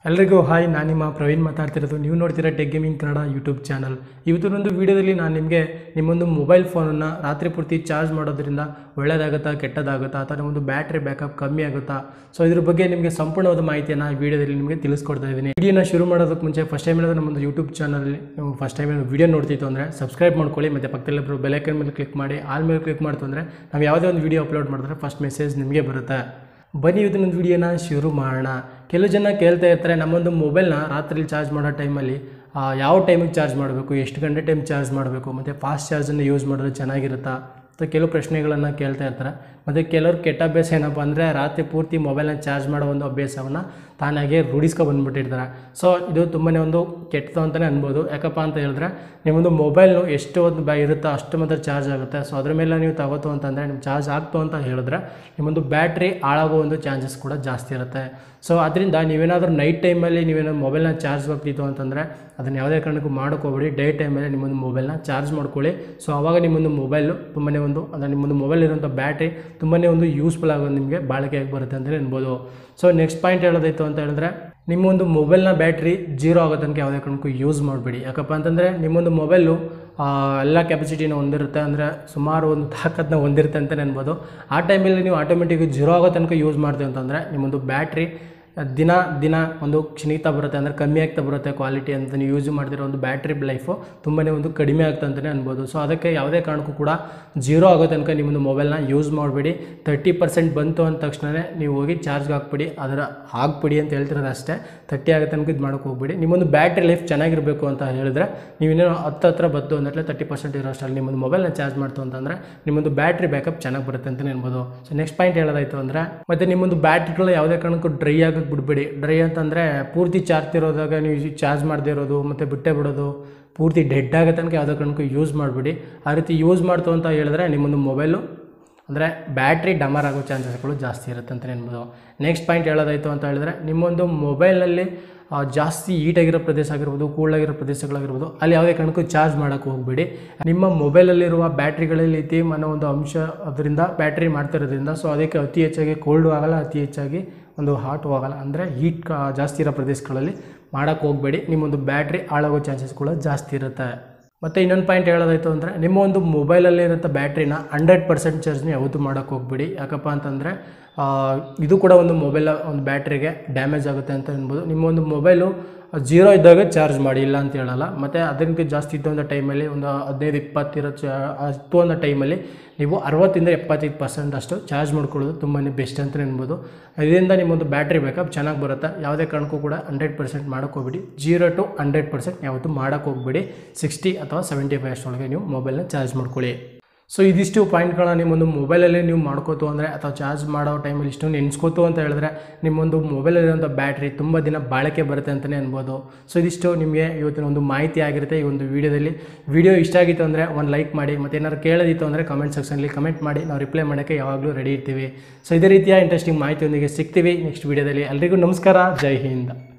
ಎಲ್ರಿಗೂ ಹಾಯ್ ನಾನು ನಿಮ್ಮ ಪ್ರವೀಣ್ ಮಾತಾಡ್ತಿರೋದು ನೀವು ನೋಡ್ತಿರೋ tech gaming Kannada YouTube channel ಇವತ್ತೊಂದು ವಿಡಿಯೋದಲ್ಲಿ ನಾನು ನಿಮಗೆ ನಿಮ್ಮೊಂದು ಮೊಬೈಲ್ ಫೋನನ್ನು ರಾತ್ರಿ ಪೂರ್ತಿ ಚಾರ್ಜ್ ಮಾಡೋದ್ರಿಂದ ಒಳ್ಳೆಯದಾಗುತ್ತಾ ಕೆಟ್ಟದಾಗುತ್ತಾ ಅಥವಾ ನಿಮ್ಮೊಂದು ಬ್ಯಾಟ್ರಿ ಬ್ಯಾಕಪ್ ಕಮ್ಮಿ ಆಗುತ್ತಾ ಸೊ ಇದ್ರ ಬಗ್ಗೆ ನಿಮಗೆ ಸಂಪೂರ್ಣವಾದ ಮಾಹಿತಿಯನ್ನು ಈ ವಿಡಿಯೋದಲ್ಲಿ ನಿಮಗೆ ತಿಳಿಸ್ಕೊಡ್ತಾ ಇದ್ದೀನಿ ವಿಡಿಯೋನ ಶುರು ಮಾಡೋದಕ್ಕೆ ಮುಂಚೆ ಫಸ್ಟ್ ಟೈಮ್ ಏನಾದರೂ ನಮ್ಮೊಂದು ಯೂಟ್ಯೂಬ್ ಚಾನಲ್ ನೀವು ಫಸ್ಟ್ ಟೈಮ್ ವಿಡಿಯೋ ನೋಡ್ತಿತ್ತು ಅಂದರೆ ಸಬ್ಸ್ಕ್ರೈಬ್ ಮಾಡ್ಕೊಳ್ಳಿ ಮತ್ತು ಪಕ್ಕದಲ್ಲಿ ಬೆಲೈಕನ್ ಮೇಲೆ ಕ್ಲಿಕ್ ಮಾಡಿ ಆಲ್ ಮೇಲೆ ಕ್ಲಿಕ್ ಮಾಡ್ತು ಅಂದರೆ ನಾವು ಯಾವುದೇ ಒಂದು ವಿಡಿಯೋ ಅಪ್ಲೋಡ್ ಮಾಡಿದ್ರೆ ಫಸ್ಟ್ ಮೆಸೇಜ್ ನಿಮಗೆ ಬರುತ್ತೆ ಬನ್ನಿ ಇವತ್ತಿನ ವಿಡಿಯೋನ ಶುರು ಮಾಡೋಣ ಕೆಲವು ಜನ ಕೇಳ್ತಾ ಇರ್ತಾರೆ ನಮ್ಮೊಂದು ಮೊಬೈಲ್ನ ರಾತ್ರಿ ಚಾರ್ಜ್ ಮಾಡೋ ಟೈಮಲ್ಲಿ ಯಾವ ಟೈಮಿಗೆ ಚಾರ್ಜ್ ಮಾಡಬೇಕು ಎಷ್ಟು ಗಂಟೆ ಟೈಮ್ ಚಾರ್ಜ್ ಮಾಡಬೇಕು ಮತ್ತು ಫಾಸ್ಟ್ ಚಾರ್ಜನ್ನು ಯೂಸ್ ಮಾಡಿದ್ರೆ ಚೆನ್ನಾಗಿರುತ್ತಾ ಮತ್ತು ಕೆಲವು ಪ್ರಶ್ನೆಗಳನ್ನು ಕೇಳ್ತಾ ಇರ್ತಾರೆ ಮತ್ತು ಕೆಲವ್ರು ಕೆಟ್ಟ ಅಭ್ಯಾಸ ಏನಪ್ಪ ಅಂದರೆ ರಾತ್ರಿ ಪೂರ್ತಿ ಮೊಬೈಲ್ನ ಚಾರ್ಜ್ ಮಾಡೋ ಒಂದು ಅಭ್ಯಾಸವನ್ನು ತಾನಾಗೆ ರೂಢಿಸ್ಕೊ ಬಂದುಬಿಟ್ಟಿರ್ತಾರೆ ಸೊ ಇದು ತುಂಬಾ ಒಂದು ಕೆಟ್ಟದು ಅಂತಲೇ ಅನ್ಬೋದು ಯಾಕಪ್ಪ ಅಂತ ಹೇಳಿದ್ರೆ ನಿಮ್ಮೊಂದು ಮೊಬೈಲ್ನು ಎಷ್ಟು ಒಂದು ಬ ಇರುತ್ತೋ ಅಷ್ಟು ಮಾತ್ರ ಚಾರ್ಜ್ ಆಗುತ್ತೆ ಸೊ ಅದ್ರ ಮೇಲೆ ನೀವು ತಗೋತು ಅಂತಂದರೆ ನಿಮ್ಮ ಚಾರ್ಜ್ ಆಗ್ತು ಅಂತ ಹೇಳಿದ್ರೆ ನಿಮ್ಮೊಂದು ಬ್ಯಾಟ್ರಿ ಹಾಳಾಗೋ ಒಂದು ಚಾನ್ಸಸ್ ಕೂಡ ಜಾಸ್ತಿ ಇರುತ್ತೆ ಸೊ ಅದರಿಂದ ನೀವೇನಾದರೂ ನೈಟ್ ಟೈಮಲ್ಲಿ ನೀವೇನೋ ಮೊಬೈಲ್ನ ಚಾರ್ಜ್ ಹೋಗ್ತಿತ್ತು ಅಂತಂದರೆ ಅದನ್ನು ಯಾವುದೇ ಕಾರಣಕ್ಕೂ ಮಾಡೋಕ್ಕೋಗ್ಬೇಡಿ ಡೇ ಟೈಮಲ್ಲಿ ನಿಮ್ಮೊಂದು ಮೊಬೈಲ್ನ ಚಾರ್ಜ್ ಮಾಡ್ಕೊಳ್ಳಿ ಸೊ ಆವಾಗ ನಿಮ್ಮೊಂದು ಮೊಬೈಲು ತುಂಬಾ ಒಂದು ಅಂದರೆ ನಿಮ್ಮೊಂದು ಮೊಬೈಲ್ ಇರುವಂಥ ಬ್ಯಾಟ್ರಿ ತುಂಬಾ ಒಂದು ಯೂಸ್ಫುಲ್ ಆಗೋದು ನಿಮಗೆ ಬಾಳಿಕೆಯಾಗಿ ಬರುತ್ತೆ ಅಂತಲೇ ಅನ್ಬೋದು ಸೊ ನೆಕ್ಸ್ಟ್ ಪಾಯಿಂಟ್ ಹೇಳೋದಾಯ್ತು ಅಂತ ಹೇಳಿದ್ರೆ ನಿಮ್ಮೊಂದು ಮೊಬೈಲ್ನ ಬ್ಯಾಟ್ರಿ ಜೀರೋ ಆಗೋ ತನಕ ಯಾವುದೇ ಕಾರಣಕ್ಕೂ ಯೂಸ್ ಮಾಡಬೇಡಿ ಯಾಕಪ್ಪ ಅಂತಂದರೆ ನಿಮ್ಮೊಂದು ಮೊಬೈಲು ಎಲ್ಲ ಕೆಪಾಸಿಟಿನ ಹೊಂದಿರುತ್ತೆ ಅಂದರೆ ಸುಮಾರು ಒಂದು ತಾಕತ್ತನ್ನ ಹೊಂದಿರುತ್ತೆ ಅಂತಲೇ ಅನ್ಬೋದು ಆ ಟೈಮಲ್ಲಿ ನೀವು ಆಟೋಮೆಟಿಕ್ ಜೀರೋ ಆಗೋ ತನಕ ಯೂಸ್ ಮಾಡ್ತೀವಿ ಅಂತಂದರೆ ನಿಮ್ಮೊಂದು ಬ್ಯಾಟ್ರಿ ದಿನ ದಿನ ಒಂದು ಕ್ಷೀಣಿತ ಬರುತ್ತೆ ಅಂದರೆ ಕಮ್ಮಿ ಆಗ್ತಾ ಬರುತ್ತೆ ಕ್ವಾಲಿಟಿ ಅಂತ ನೀವು ಯೂಸ್ ಮಾಡ್ತಿರೋ ಒಂದು ಬ್ಯಾಟ್ರಿ ಲೈಫು ತುಂಬಾ ಒಂದು ಕಡಿಮೆ ಆಗ್ತಾ ಅಂತಲೇ ಅನ್ಬೋದು ಸೊ ಅದಕ್ಕೆ ಯಾವುದೇ ಕಾರಣಕ್ಕೂ ಕೂಡ ಜೀರೋ ಆಗೋ ತನಕ ನಿಮ್ಮೊಂದು ಮೊಬೈಲ್ನ ಯೂಸ್ ಮಾಡಬೇಡಿ ತರ್ಟಿ ಪರ್ಸೆಂಟ್ ಬಂತು ಅಂದ ತಕ್ಷಣವೇ ನೀವು ಹೋಗಿ ಚಾರ್ಜ್ಗೆ ಹಾಕ್ಬಿಡಿ ಅದರ ಹಾಕ್ಬಿಡಿ ಅಂತ ಹೇಳ್ತಿರೋದು ಅಷ್ಟೇ ತರ್ಟಿ ಆಗೋ ತನಕ ಇದು ಮಾಡೋಕೆ ಹೋಗ್ಬಿಡಿ ನಿಮ್ಮೊಂದು ಬ್ಯಾಟ್ರಿ ಲೈಫ್ ಚೆನ್ನಾಗಿರಬೇಕು ಅಂತ ಹೇಳಿದ್ರೆ ನೀವೇನೋ ಹತ್ತು ಹತ್ರ ಬತ್ತು ಅಂದ್ರೆ ತರ್ಟಿ ಪರ್ಸೆಂಟ್ ಇರೋ ಅಷ್ಟರಲ್ಲಿ ನಿಮ್ಮೊಂದು ಮೊಬೈಲ್ನ ಚಾರ್ಜ್ ಮಾಡ್ತು ಅಂತಂದರೆ ನಿಮ್ಮೊಂದು ಬ್ಯಾಟ್ರಿ ಬ್ಯಾಕಪ್ ಚೆನ್ನಾಗಿ ಬರುತ್ತೆ ಅಂತಲೇ ಅನ್ಬೋದು ಸೊ ನೆಕ್ಸ್ಟ್ ಪಾಯಿಂಟ್ ಹೇಳೋದಾಯ್ತು ಅಂದರೆ ಮತ್ತು ನಿಮ್ಮೊಂದು ಬ್ಯಾಟ್ರಿಗಳು ಯಾವುದೇ ಕಾರಣಕ್ಕೂ ಡ್ರೈ ಆಗೋಕ್ಕೆ ಬಿಡಬೇಡಿ ಡ್ರೈ ಅಂತಂದರೆ ಪೂರ್ತಿ ಚಾರ್ಜ್ ಇರೋದಾಗ ನೀವು ಚಾರ್ಜ್ ಮಾಡದೇ ಇರೋದು ಮತ್ತು ಬಿಟ್ಟೇ ಬಿಡೋದು ಪೂರ್ತಿ ಡೆಡ್ ಆಗೋ ತನಕ ಯಾವುದೇ ಕಾರಣಕ್ಕೂ ಯೂಸ್ ಮಾಡಬೇಡಿ ಆ ರೀತಿ ಯೂಸ್ ಮಾಡ್ತು ಅಂತ ಹೇಳಿದ್ರೆ ನಿಮ್ಮೊಂದು ಮೊಬೈಲು ಅಂದರೆ ಬ್ಯಾಟ್ರಿ ಡಮರ್ ಆಗೋ ಚಾನ್ಸಸ್ಗಳು ಜಾಸ್ತಿ ಇರುತ್ತೆ ಅಂತಲೇ ಅನ್ಬೋದು ನೆಕ್ಸ್ಟ್ ಪಾಯಿಂಟ್ ಹೇಳೋದಾಯಿತು ಅಂತ ಹೇಳಿದ್ರೆ ನಿಮ್ಮೊಂದು ಮೊಬೈಲಲ್ಲಿ ಆ, ಜಾಸ್ತಿ ಹೀಟಾಗಿರೋ ಪ್ರದೇಶ ಆಗಿರ್ಬೋದು ಕೂಲಾಗಿರೋ ಪ್ರದೇಶಗಳಾಗಿರ್ಬೋದು ಅಲ್ಲಿ ಯಾವುದೇ ಕಾರಣಕ್ಕೂ ಚಾರ್ಜ್ ಮಾಡೋಕ್ಕೆ ಹೋಗಬೇಡಿ ನಿಮ್ಮ ಮೊಬೈಲಲ್ಲಿರುವ ಬ್ಯಾಟ್ರಿಗಳಲ್ಲಿ ಲಿಥಿಯಂ ಅನ್ನೋ ಒಂದು ಅಂಶ ಅದರಿಂದ ಬ್ಯಾಟ್ರಿ ಮಾಡ್ತಿರೋದ್ರಿಂದ ಸೊ ಅದಕ್ಕೆ ಅತಿ ಹೆಚ್ಚಾಗಿ ಕೋಲ್ಡು ಆಗಲ್ಲ ಅತಿ ಹೆಚ್ಚಾಗಿ ಒಂದು ಹಾಟು ಆಗಲ್ಲ ಅಂದರೆ ಹೀಟ್ ಜಾಸ್ತಿ ಇರೋ ಪ್ರದೇಶಗಳಲ್ಲಿ ಮಾಡೋಕ್ಕೆ ಹೋಗಬೇಡಿ ನಿಮ್ಮೊಂದು ಬ್ಯಾಟ್ರಿ ಹಾಳಾಗೋ ಚಾನ್ಸಸ್ ಕೂಡ ಜಾಸ್ತಿ ಇರುತ್ತೆ ಮತ್ತು ಇನ್ನೊಂದು ಪಾಯಿಂಟ್ ಹೇಳೋದಾಯ್ತು ಅಂದರೆ ನಿಮ್ಮ ಒಂದು ಮೊಬೈಲಲ್ಲಿರೋಂಥ ಬ್ಯಾಟ್ರಿನ ಹಂಡ್ರೆಡ್ ಪರ್ಸೆಂಟ್ ಚಾರ್ಜ್ನ ಯಾವತ್ತೂ ಮಾಡೋಕ್ಕೆ ಹೋಗ್ಬೇಡಿ ಯಾಕಪ್ಪ ಅಂತಂದರೆ ಆ, ಇದು ಕೂಡ ಒಂದು ಮೊಬೈಲ್ ಒಂದು ಬ್ಯಾಟ್ರಿಗೆ ಡ್ಯಾಮೇಜ್ ಆಗುತ್ತೆ ಅಂತ ಅನ್ಬೋದು ನಿಮ್ಮ ಒಂದು ಮೊಬೈಲು ಜೀರೋ ಇದ್ದಾಗ ಚಾರ್ಜ್ ಮಾಡಿ ಇಲ್ಲ ಅಂತ ಹೇಳಲ್ಲ ಮತ್ತು ಅದಕ್ಕೆ ಜಾಸ್ತಿ ಇದ್ದಂಥ ಟೈಮಲ್ಲಿ ಒಂದು ಹದಿನೈದು ಇಪ್ಪತ್ತಿರೋ ಚಾ ಹತ್ತು ಅನ್ನೋ ಟೈಮಲ್ಲಿ ನೀವು ಅರವತ್ತಿಂದ ಎಪ್ಪತ್ತೈದು ಪರ್ಸೆಂಟ್ ಅಷ್ಟು ಚಾರ್ಜ್ ಮಾಡ್ಕೊಳ್ಳೋದು ತುಂಬಾ ಬೆಸ್ಟ್ ಅಂತಲೇ ಅನ್ಬೋದು ಇದರಿಂದ ನಿಮ್ಮೊಂದು ಬ್ಯಾಟ್ರಿ ಬ್ಯಾಕಪ್ ಚೆನ್ನಾಗಿ ಬರುತ್ತೆ ಯಾವುದೇ ಕಾರಣಕ್ಕೂ ಕೂಡ ಹಂಡ್ರೆಡ್ ಪರ್ಸೆಂಟ್ ಮಾಡೋಕ್ಕೆ ಹೋಗ್ಬಿಡಿ ಜೀರೋ ಟು ಹಂಡ್ರೆಡ್ ಪರ್ಸೆಂಟ್ ಯಾವತ್ತೂ ಮಾಡೋಕ್ಕೆ ಹೋಗ್ಬೇಡಿ ಸಿಕ್ಸ್ಟಿ ಅಥವಾ ಸೆವೆಂಟಿ ಫೈವ್ ಅಷ್ಟೊಳಗೆ ನೀವು ಮೊಬೈಲ್ನ ಚಾರ್ಜ್ ಮಾಡ್ಕೊಳ್ಳಿ ಸೊ ಇದಿಷ್ಟು ಪಾಯಿಂಟ್ಗಳನ್ನ ನಿಮ್ಮೊಂದು ಮೊಬೈಲಲ್ಲಿ ನೀವು ಮಾಡ್ಕೋತು ಅಂದರೆ ಅಥವಾ ಚಾರ್ಜ್ ಮಾಡೋ ಟೈಮಲ್ಲಿ ಇಷ್ಟು ನೆನೆಸ್ಕೋತು ಅಂತ ಹೇಳಿದ್ರೆ ನಿಮ್ಮೊಂದು ಮೊಬೈಲಲ್ಲಿರುವಂಥ ಬ್ಯಾಟ್ರಿ ತುಂಬ ದಿನ ಬಾಳಿಕೆ ಬರುತ್ತೆ ಅಂತಲೇ ಅನ್ಬೋದು ಸೊ ಇದಿಷ್ಟು ನಿಮಗೆ ಇವತ್ತಿನ ಒಂದು ಮಾಹಿತಿ ಆಗಿರುತ್ತೆ ಈ ಒಂದು ವಿಡಿಯೋದಲ್ಲಿ ವಿಡಿಯೋ ಇಷ್ಟ ಆಗಿತ್ತು ಅಂದರೆ ಒಂದು ಲೈಕ್ ಮಾಡಿ ಮತ್ತು ಏನಾದ್ರು ಕೇಳೋದಿತ್ತು ಅಂದರೆ ಕಮೆಂಟ್ ಸೆಕ್ಷನಲ್ಲಿ ಕಮೆಂಟ್ ಮಾಡಿ ನಾವು ರಿಪ್ಲೈ ಮಾಡೋಕ್ಕೆ ಯಾವಾಗಲೂ ರೆಡಿ ಇರ್ತೀವಿ ಸೊ ಇದೇ ರೀತಿಯ ಇಂಟ್ರೆಸ್ಟಿಂಗ್ ಮಾಹಿತಿಯೊಂದಿಗೆ ಸಿಗ್ತೀವಿ ನೆಕ್ಸ್ಟ್ ವಿಡಿಯೋದಲ್ಲಿ ಎಲ್ರಿಗೂ ನಮಸ್ಕಾರ ಜೈ ಹಿಂದ್